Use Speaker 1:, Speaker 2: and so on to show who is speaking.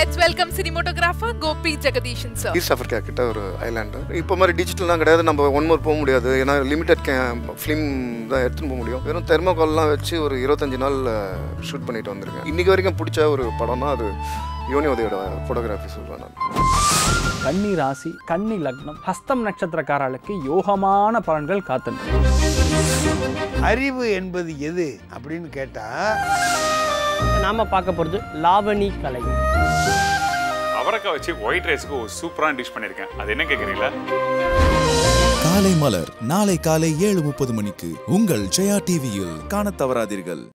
Speaker 1: Let's welcome cinematographer Gopi Jagadishan sir.
Speaker 2: East Africa கிட்ட ஒரு island இப்போ மாதிரி டிஜிட்டல்லாம் கிடையாது நம்ம ஒன் மோர் போக முடியாது ஏன்னா லிமிடெட் ஃபிலிம் தான் எடுத்துன்னு போக முடியும் வெறும் தெர்மோகால்லாம் வச்சு ஒரு இருபத்தஞ்சு நாள் ஷூட் பண்ணிட்டு வந்திருக்கேன் இன்னைக்கு வரைக்கும் பிடிச்ச ஒரு படம்னா அது யோனி உதயோட ஃபோட்டோகிராஃபி சொல்கிறேன் நான்
Speaker 3: கன்னி ராசி கன்னி லக்னம் ஹஸ்தம் நட்சத்திரக்காரர்களுக்கு யோகமான பலன்கள் காத்துட்டு
Speaker 4: அறிவு என்பது எது அப்படின்னு கேட்டா
Speaker 5: நாம பார்க்க போகிறது லாவணி கலை
Speaker 6: அவரைக்காய் வச்சு ஒயிட் ரைஸ்க்கு ஒரு சூப்பரான டிஷ் பண்ணியிருக்கேன் அது என்ன கேட்குறீங்களா
Speaker 7: காலை மலர் நாளை காலை ஏழு முப்பது மணிக்கு உங்கள் ஜெயா டிவியில் காணத் தவறாதீர்கள்